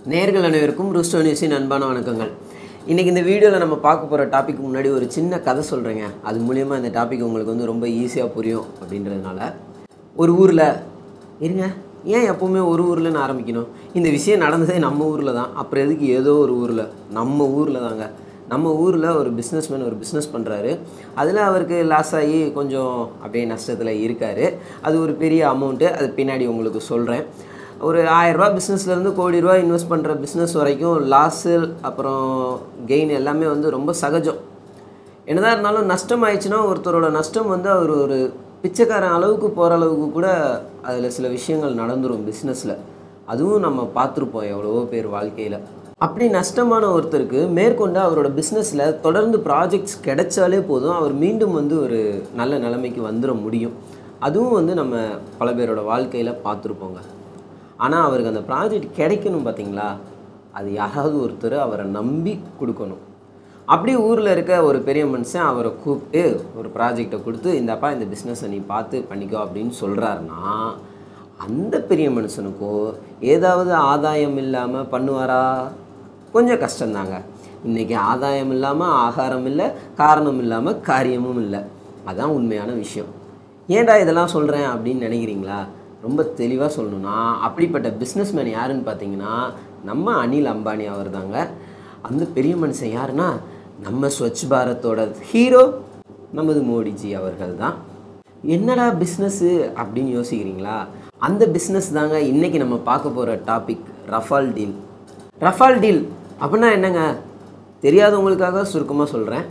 நேர்கள் அனைவருக்கும் ரூஸ்டோ நியூஸின் அன்பான வணக்கங்கள் இன்றைக்கி இந்த வீடியோவில் நம்ம பார்க்க போகிற டாபிக் முன்னாடி ஒரு சின்ன கதை சொல்கிறேங்க அது மூலிமா இந்த டாபிக் உங்களுக்கு வந்து ரொம்ப ஈஸியாக புரியும் அப்படின்றதுனால ஒரு ஊரில் இருங்க ஏன் எப்போவுமே ஒரு ஊர்லன்னு ஆரம்பிக்கணும் இந்த விஷயம் நடந்ததே நம்ம ஊரில் தான் அப்புறம் எதுக்கு ஏதோ ஒரு ஊரில் நம்ம ஊரில் தாங்க நம்ம ஊரில் ஒரு பிஸ்னஸ்மேன் ஒரு பிஸ்னஸ் பண்ணுறாரு அதில் அவருக்கு லாஸ் ஆகி கொஞ்சம் அப்படியே நஷ்டத்தில் இருக்கார் அது ஒரு பெரிய அமௌண்ட்டு அது பின்னாடி உங்களுக்கு சொல்கிறேன் ஒரு ஆயரூபா பிஸ்னஸ்லேருந்து கோடி ரூபா இன்வெஸ்ட் பண்ணுற பிஸ்னஸ் வரைக்கும் லாஸு அப்புறம் கெயின் எல்லாமே வந்து ரொம்ப சகஜம் என்னதான் இருந்தாலும் நஷ்டம் ஆயிடுச்சுன்னா ஒருத்தரோட நஷ்டம் வந்து அவர் ஒரு பிச்சைக்காரன் அளவுக்கு போகிற அளவுக்கு கூட அதில் சில விஷயங்கள் நடந்துரும் பிஸ்னஸில் அதுவும் நம்ம பார்த்துருப்போம் எவ்வளவோ பேர் வாழ்க்கையில் அப்படி நஷ்டமான ஒருத்தருக்கு மேற்கொண்டு அவரோட பிஸ்னஸில் தொடர்ந்து ப்ராஜெக்ட்ஸ் கிடைச்சாலே போதும் அவர் மீண்டும் வந்து ஒரு நல்ல நிலைமைக்கு வந்துட முடியும் அதுவும் வந்து நம்ம பல பேரோட வாழ்க்கையில் பார்த்துருப்போங்க ஆனால் அவருக்கு அந்த ப்ராஜெக்ட் கிடைக்கணும் பார்த்தீங்களா அது யாராவது ஒருத்தர் அவரை நம்பி கொடுக்கணும் அப்படி ஊரில் இருக்க ஒரு பெரிய மனுஷன் அவரை கூப்பிட்டு ஒரு ப்ராஜெக்டை கொடுத்து இந்தப்பா இந்த பிஸ்னஸை நீ பார்த்து பண்ணிக்கோ அப்படின்னு சொல்கிறாருன்னா அந்த பெரிய மனுஷனுக்கோ ஏதாவது ஆதாயம் இல்லாமல் பண்ணுவாரா கொஞ்சம் கஷ்டம்தாங்க இன்றைக்கி ஆதாயம் இல்லாமல் ஆகாரம் இல்லை காரணம் இல்லாமல் காரியமும் இல்லை அதான் உண்மையான விஷயம் ஏன்டா இதெல்லாம் சொல்கிறேன் அப்படின்னு நினைக்கிறீங்களா ரொம்ப தெளிவாக சொல்லணும்னா அப்படிப்பட்ட பிஸ்னஸ்மேன் யாருன்னு பார்த்தீங்கன்னா நம்ம அனில் அம்பானி அவர் தாங்க அந்த பெரிய மனுஷன் யாருன்னா நம்ம ஸ்வச் பாரத்தோட ஹீரோ நமது மோடிஜி அவர்கள் தான் என்னடா பிஸ்னஸ்ஸு அப்படின்னு யோசிக்கிறீங்களா அந்த பிஸ்னஸ் தாங்க இன்றைக்கி நம்ம பார்க்க போகிற topic Rafale deal Rafale deal அப்படின்னா என்னங்க தெரியாதவங்களுக்காக சுருக்கமாக சொல்கிறேன்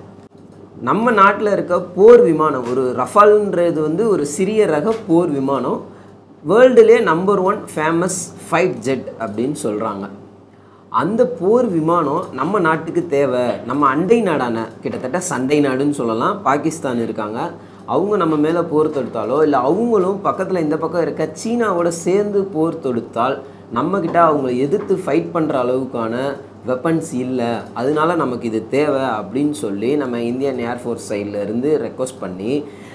நம்ம நாட்டில் இருக்க போர் விமானம் ஒரு ரஃபால்ன்றது வந்து ஒரு சிறிய ரக போர் விமானம் வேர்ல்டுலேயே number one famous fight jet அப்படின்னு சொல்கிறாங்க அந்த போர் விமானம் நம்ம நாட்டுக்கு தேவை நம்ம அண்டை நாடான கிட்டத்தட்ட சண்டை நாடுன்னு சொல்லலாம் பாகிஸ்தான் இருக்காங்க அவங்க நம்ம மேலே போர் தொடுத்தாலோ இல்லை அவங்களும் பக்கத்தில் இந்த பக்கம் இருக்க சீனாவோட சேர்ந்து போர் தொடுத்தால் நம்மக்கிட்ட அவங்கள எதிர்த்து ஃபைட் பண்ணுற அளவுக்கான வெப்பன்ஸ் இல்லை அதனால நமக்கு இது தேவை அப்படின்னு சொல்லி நம்ம இந்தியன் ஏர்ஃபோர்ஸ் சைடில் இருந்து ரெக்வஸ்ட் பண்ணி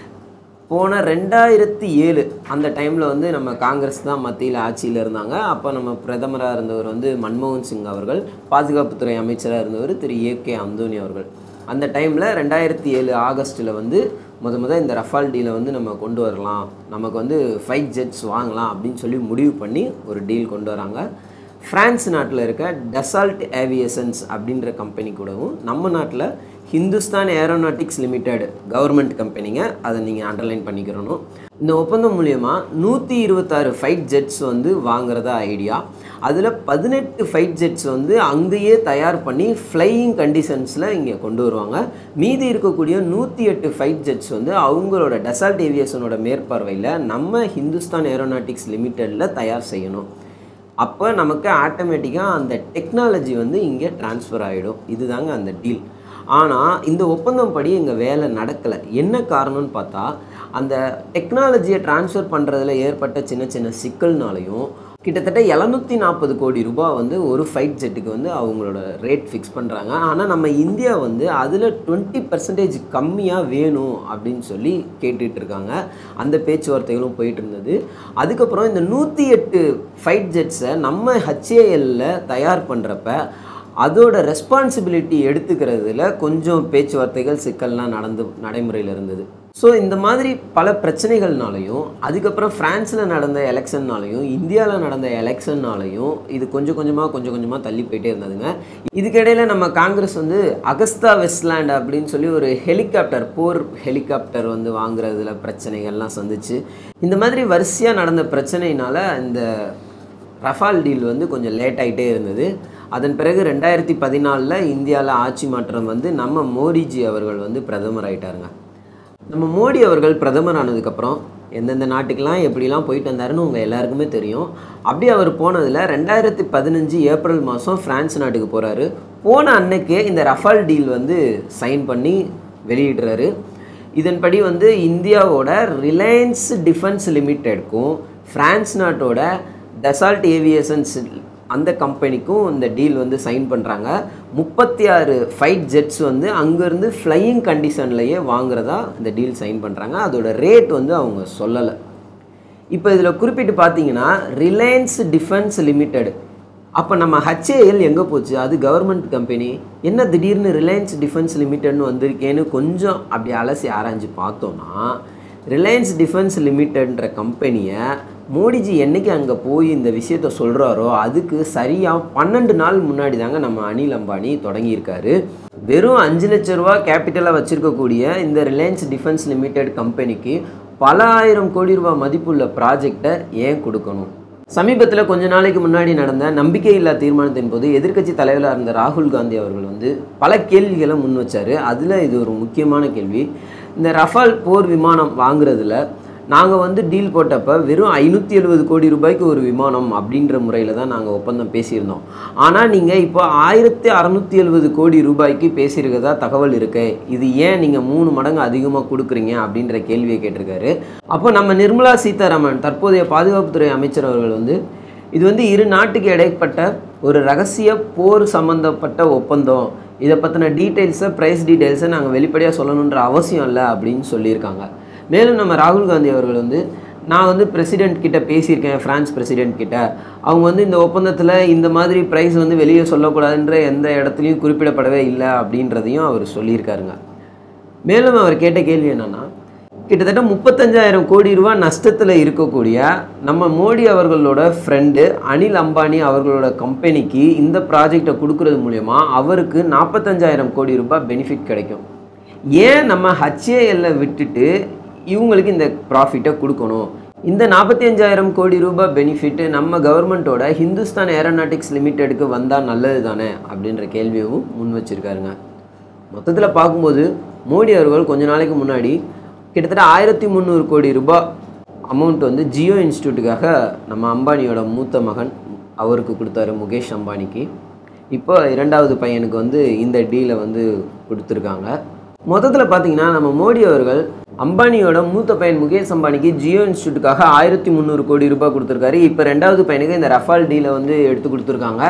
போன ரெண்டாயிரத்தி ஏழு அந்த டைமில் வந்து நம்ம காங்கிரஸ் தான் மத்தியில் ஆட்சியில் இருந்தாங்க அப்போ நம்ம பிரதமராக இருந்தவர் வந்து மன்மோகன் சிங் அவர்கள் பாதுகாப்புத்துறை அமைச்சராக இருந்தவர் திரு ஏ கே அந்தோனி அவர்கள் அந்த டைமில் ரெண்டாயிரத்தி ஏழு ஆகஸ்ட்டில் வந்து முத முத இந்த ரஃபால் டீலை வந்து நம்ம கொண்டு வரலாம் நமக்கு வந்து ஃபைட் ஜெட்ஸ் வாங்கலாம் அப்படின்னு சொல்லி முடிவு பண்ணி ஒரு டீல் கொண்டு வராங்க ஃப்ரான்ஸ் நாட்டில் இருக்க டெசால்ட் ஏவியேஷன்ஸ் அப்படின்ற கம்பெனி கூடவும் நம்ம நாட்டில் ஹிந்துஸ்தான் ஏரோநாட்டிக்ஸ் லிமிடெட் கவர்மெண்ட் கம்பெனிங்க அதை நீங்கள் அண்டர்லைன் பண்ணிக்கிறணும் இந்த ஒப்பந்தம் மூலயமா நூற்றி இருபத்தாறு ஃபைட் ஜெட்ஸ் வந்து வாங்குறதா ஐடியா அதில் பதினெட்டு ஃபைட் ஜெட்ஸ் வந்து அங்கேயே தயார் பண்ணி ஃப்ளையிங் கண்டிஷன்ஸில் இங்கே கொண்டு வருவாங்க மீதி இருக்கக்கூடிய நூற்றி எட்டு ஃபைட் ஜெட்ஸ் வந்து அவங்களோட டெசால்ட் ஏவியேஷனோட மேற்பார்வையில் நம்ம ஹிந்துஸ்தான் ஏரோநாட்டிக்ஸ் லிமிட்டெடில் தயார் செய்யணும் அப்போ நமக்கு ஆட்டோமேட்டிக்காக அந்த டெக்னாலஜி வந்து இங்கே ட்ரான்ஸ்ஃபர் ஆகிடும் இதுதாங்க அந்த டீல் ஆனால் இந்த ஒப்பந்தம் படி இங்கே வேலை நடக்கலை என்ன காரணம்னு பார்த்தா அந்த டெக்னாலஜியை ட்ரான்ஸ்ஃபர் பண்ணுறதுல ஏற்பட்ட சின்ன சின்ன சிக்கல்னாலையும் கிட்டத்தட்ட எழுநூற்றி நாற்பது கோடி ரூபாய் வந்து ஒரு ஃபைட் ஜெட்டுக்கு வந்து அவங்களோட ரேட் ஃபிக்ஸ் பண்ணுறாங்க ஆனால் நம்ம இந்தியா வந்து அதில் டுவெண்ட்டி பர்சன்டேஜ் கம்மியாக வேணும் அப்படின்னு சொல்லி கேட்டுட்டு இருக்காங்க அந்த பேச்சுவார்த்தைகளும் போயிட்டு இருந்தது அதுக்கப்புறம் இந்த நூற்றி எட்டு ஃபைட் ஜெட்ஸை நம்ம ஹச்ஏஎல்ல தயார் பண்ணுறப்ப அதோட ரெஸ்பான்சிபிலிட்டி எடுத்துக்கிறதுல கொஞ்சம் பேச்சுவார்த்தைகள் சிக்கல்லாம் நடந்து நடைமுறையில் இருந்தது ஸோ இந்த மாதிரி பல பிரச்சனைகள்னாலையும் அதுக்கப்புறம் ஃப்ரான்ஸில் நடந்த எலெக்ஷன்னாலையும் இந்தியாவில் நடந்த எலெக்ஷன்னாலையும் இது கொஞ்சம் கொஞ்சமாக கொஞ்சம் கொஞ்சமாக தள்ளி போயிட்டே இருந்ததுங்க இதுக்கிடையில் நம்ம காங்கிரஸ் வந்து அகஸ்தா வெஸ்ட்லேண்ட் அப்படின்னு சொல்லி ஒரு ஹெலிகாப்டர் போர் ஹெலிகாப்டர் வந்து வாங்குறதுல பிரச்சனைகள்லாம் சந்திச்சு இந்த மாதிரி வரிசையாக நடந்த பிரச்சனையினால இந்த ரஃபால் டீல் வந்து கொஞ்சம் லேட் ஆகிட்டே இருந்தது அதன் பிறகு ரெண்டாயிரத்தி பதினாலில் இந்தியாவில் ஆட்சி மாற்றம் வந்து நம்ம மோடிஜி அவர்கள் வந்து பிரதமர் ஆயிட்டாருங்க நம்ம மோடி அவர்கள் பிரதமர் ஆனதுக்கப்புறம் எந்தெந்த நாட்டுக்கெல்லாம் எப்படிலாம் போயிட்டு வந்தாருன்னு உங்கள் எல்லாருக்குமே தெரியும் அப்படி அவர் போனதில் ரெண்டாயிரத்தி பதினஞ்சு ஏப்ரல் மாதம் ஃப்ரான்ஸ் நாட்டுக்கு போகிறாரு போன அன்னைக்கே இந்த ரஃபால் டீல் வந்து சைன் பண்ணி வெளியிடுறாரு இதன்படி வந்து இந்தியாவோட ரிலையன்ஸ் டிஃபென்ஸ் லிமிட்டெடுக்கும் ஃப்ரான்ஸ் நாட்டோட டெசால்ட் ஏவியேஷன்ஸ் அந்த கம்பெனிக்கும் இந்த டீல் வந்து சைன் பண்ணுறாங்க முப்பத்தி ஆறு ஃபைட் ஜெட்ஸ் வந்து அங்கேருந்து ஃப்ளையிங் கண்டிஷன்லையே வாங்குறதா இந்த டீல் சைன் பண்ணுறாங்க அதோட ரேட் வந்து அவங்க சொல்லலை இப்போ இதில் குறிப்பிட்டு பார்த்தீங்கன்னா ரிலையன்ஸ் டிஃபென்ஸ் லிமிடெட் அப்போ நம்ம ஹச்ஏஎல் எங்கே போச்சு அது கவர்மெண்ட் கம்பெனி என்ன திடீர்னு ரிலையன்ஸ் டிஃபென்ஸ் லிமிடெட்னு வந்திருக்கேன்னு கொஞ்சம் அப்படி அலசி ஆராய்ஞ்சு பார்த்தோன்னா ரிலையன்ஸ் டிஃபென்ஸ் லிமிடெட்ன்ற கம்பெனியை மோடிஜி என்னைக்கு அங்கே போய் இந்த விஷயத்த சொல்கிறாரோ அதுக்கு சரியாக பன்னெண்டு நாள் முன்னாடி தாங்க நம்ம அனில் அம்பானி தொடங்கியிருக்காரு வெறும் அஞ்சு லட்ச ரூபா கேபிட்டலாக வச்சுருக்கக்கூடிய இந்த ரிலையன்ஸ் டிஃபென்ஸ் லிமிடெட் கம்பெனிக்கு பல ஆயிரம் கோடி ரூபாய் மதிப்புள்ள ப்ராஜெக்டை ஏன் கொடுக்கணும் சமீபத்தில் கொஞ்ச நாளைக்கு முன்னாடி நடந்த நம்பிக்கையில்லா தீர்மானத்தின் போது எதிர்க்கட்சி தலைவராக இருந்த ராகுல் காந்தி அவர்கள் வந்து பல கேள்விகளை முன் வச்சார் அதில் இது ஒரு முக்கியமான கேள்வி இந்த ரஃபால் போர் விமானம் வாங்குறதுல நாங்கள் வந்து டீல் போட்டப்போ வெறும் ஐநூற்றி எழுபது கோடி ரூபாய்க்கு ஒரு விமானம் அப்படின்ற முறையில் தான் நாங்கள் ஒப்பந்தம் பேசியிருந்தோம் ஆனால் நீங்கள் இப்போ ஆயிரத்தி அறநூற்றி எழுபது கோடி ரூபாய்க்கு பேசியிருக்கதா தகவல் இருக்கு இது ஏன் நீங்கள் மூணு மடங்கு அதிகமாக கொடுக்குறீங்க அப்படின்ற கேள்வியை கேட்டிருக்காரு அப்போ நம்ம நிர்மலா சீதாராமன் தற்போதைய பாதுகாப்புத்துறை அமைச்சர் அவர்கள் வந்து இது வந்து இரு நாட்டுக்கு இடைப்பட்ட ஒரு ரகசிய போர் சம்மந்தப்பட்ட ஒப்பந்தம் இதை பற்றின டீட்டெயில்ஸை ப்ரைஸ் டீட்டெயில்ஸை நாங்கள் வெளிப்படையாக சொல்லணுன்ற அவசியம் இல்லை அப்படின்னு சொல்லியிருக்காங்க மேலும் நம்ம ராகுல் காந்தி அவர்கள் வந்து நான் வந்து பிரசிடெண்ட் கிட்ட பேசியிருக்கேன் ஃப்ரான்ஸ் பிரசிடெண்ட் கிட்ட அவங்க வந்து இந்த ஒப்பந்தத்தில் இந்த மாதிரி ப்ரைஸ் வந்து வெளியே சொல்லக்கூடாதுன்ற எந்த இடத்துலையும் குறிப்பிடப்படவே இல்லை அப்படின்றதையும் அவர் சொல்லியிருக்காருங்க மேலும் அவர் கேட்ட கேள்வி என்னன்னா கிட்டத்தட்ட முப்பத்தஞ்சாயிரம் கோடி ரூபா நஷ்டத்தில் இருக்கக்கூடிய நம்ம மோடி அவர்களோட ஃப்ரெண்டு அனில் அம்பானி அவர்களோட கம்பெனிக்கு இந்த ப்ராஜெக்டை கொடுக்கறது மூலயமா அவருக்கு நாற்பத்தஞ்சாயிரம் கோடி ரூபாய் பெனிஃபிட் கிடைக்கும் ஏன் நம்ம ஹச்ஏஎல்ல விட்டுட்டு இவங்களுக்கு இந்த ப்ராஃபிட்டை கொடுக்கணும் இந்த நாற்பத்தி அஞ்சாயிரம் கோடி ரூபாய் பெனிஃபிட் நம்ம கவர்மெண்ட்டோட ஹிந்துஸ்தான் ஏரோநாட்டிக்ஸ் லிமிட்டெடுக்கு வந்தால் நல்லது தானே அப்படின்ற கேள்வியும் முன் வச்சிருக்காருங்க மொத்தத்தில் பார்க்கும்போது மோடி அவர்கள் கொஞ்ச நாளைக்கு முன்னாடி கிட்டத்தட்ட ஆயிரத்தி முந்நூறு கோடி ரூபாய் அமௌண்ட் வந்து ஜியோ இன்ஸ்டியூட்டுக்காக நம்ம அம்பானியோட மூத்த மகன் அவருக்கு கொடுத்தாரு முகேஷ் அம்பானிக்கு இப்போ இரண்டாவது பையனுக்கு வந்து இந்த டீலை வந்து கொடுத்துருக்காங்க மொத்தத்தில் பார்த்தீங்கன்னா நம்ம மோடி அவர்கள் அம்பானியோட மூத்த பையன் முகேஷ் அம்பானிக்கு ஜியோ இன்ஸ்டியூட்டுக்காக ஆயிரத்தி முந்நூறு கோடி ரூபாய் கொடுத்துருக்காரு இப்போ ரெண்டாவது பையனுக்கு இந்த ரஃபால் டீலை வந்து எடுத்து கொடுத்துருக்காங்க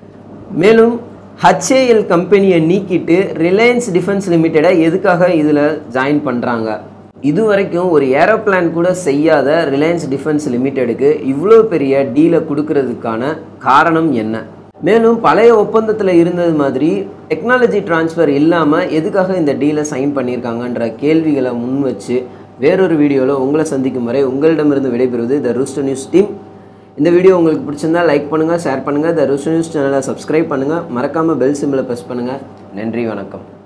மேலும் ஹச்ஏஎல் கம்பெனியை நீக்கிட்டு ரிலையன்ஸ் டிஃபென்ஸ் லிமிட்டடை எதுக்காக இதில் ஜாயின் பண்ணுறாங்க இது வரைக்கும் ஒரு ஏரோப்ளான் கூட செய்யாத ரிலையன்ஸ் டிஃபென்ஸ் லிமிட்டெடுக்கு இவ்வளோ பெரிய டீலை கொடுக்கறதுக்கான காரணம் என்ன மேலும் பழைய ஒப்பந்தத்தில் இருந்தது மாதிரி டெக்னாலஜி டிரான்ஸ்ஃபர் இல்லாமல் எதுக்காக இந்த டீலை சைன் பண்ணியிருக்காங்கன்ற கேள்விகளை முன் வச்சு வேறொரு வீடியோவில் உங்களை சந்திக்கும் வரை உங்களிடமிருந்து விடைபெறுவது த ரூஸ்டர் நியூஸ் டீம் இந்த வீடியோ உங்களுக்கு பிடிச்சிருந்தா லைக் பண்ணுங்கள் ஷேர் பண்ணுங்கள் த ரூஸ்டர் நியூஸ் சேனலை சப்ஸ்கிரைப் பண்ணுங்கள் மறக்காமல் பெல் சிம்பிளை ப்ரெஸ் பண்ணுங்கள் நன்றி வணக்கம்